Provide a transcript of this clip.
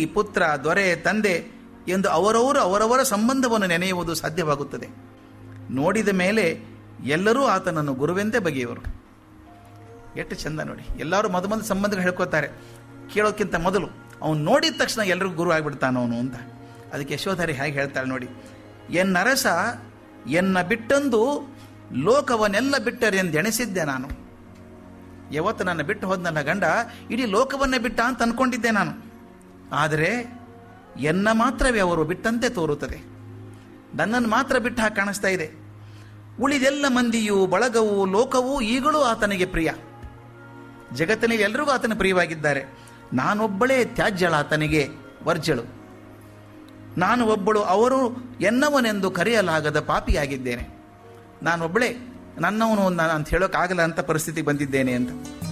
ಪುತ್ರ ದೊರೆ ತಂದೆ ಎಂದು ಅವರವರು ಅವರವರ ಸಂಬಂಧವನ್ನು ನೆನೆಯುವುದು ಸಾಧ್ಯವಾಗುತ್ತದೆ ನೋಡಿದ ಮೇಲೆ ಎಲ್ಲರೂ ಆತನನ್ನು ಗುರುವೆಂದೇ ಬಗೆಯುವರು ಎಷ್ಟು ಚಂದ ನೋಡಿ ಎಲ್ಲರೂ ಮೊದ ಮೊದಲು ಸಂಬಂಧಗಳು ಹೇಳ್ಕೊತಾರೆ ಕೇಳೋಕ್ಕಿಂತ ಮೊದಲು ಅವನು ನೋಡಿದ ತಕ್ಷಣ ಎಲ್ರಿಗೂ ಗುರು ಆಗಿಬಿಡ್ತಾನ ಅವನು ಅಂತ ಅದಕ್ಕೆ ಯಶೋಧರಿ ಹೇಗೆ ಹೇಳ್ತಾಳೆ ನೋಡಿ ಎನ್ನರಸ ಎನ್ನ ಬಿಟ್ಟಂದು ಲೋಕವನ್ನೆಲ್ಲ ಬಿಟ್ಟರೆಂದೆಣಿಸಿದ್ದೆ ನಾನು ಯಾವತ್ತು ನನ್ನ ಬಿಟ್ಟು ಹೋದ್ನಲ್ಲ ಗಂಡ ಇಡೀ ಲೋಕವನ್ನೇ ಬಿಟ್ಟ ಅಂತ ಅನ್ಕೊಂಡಿದ್ದೆ ನಾನು ಆದರೆ ಎನ್ನ ಮಾತ್ರವೇ ಅವರು ಬಿಟ್ಟಂತೆ ತೋರುತ್ತದೆ ನನ್ನನ್ನು ಮಾತ್ರ ಬಿಟ್ಟು ಹಾಗೆ ಕಾಣಿಸ್ತಾ ಇದೆ ಉಳಿದೆಲ್ಲ ಮಂದಿಯು ಬಳಗವು ಲೋಕವೂ ಈಗಲೂ ಆತನಿಗೆ ಪ್ರಿಯ ಜಗತ್ತಿನಲ್ಲಿ ಎಲ್ರಿಗೂ ಆತನ ಪ್ರಿಯವಾಗಿದ್ದಾರೆ ನಾನೊಬ್ಬಳೇ ತ್ಯಾಜ್ಯಳ ಆತನಿಗೆ ವರ್ಜಳು ನಾನು ಒಬ್ಬಳು ಅವರು ಎನ್ನವನೆಂದು ಕರೆಯಲಾಗದ ಪಾಪಿಯಾಗಿದ್ದೇನೆ ನಾನೊಬ್ಬಳೇ ನನ್ನವನು ನಾನು ಅಂತ ಹೇಳೋಕ್ಕಾಗಲ್ಲ ಅಂತ ಪರಿಸ್ಥಿತಿ ಬಂದಿದ್ದೇನೆ ಅಂತ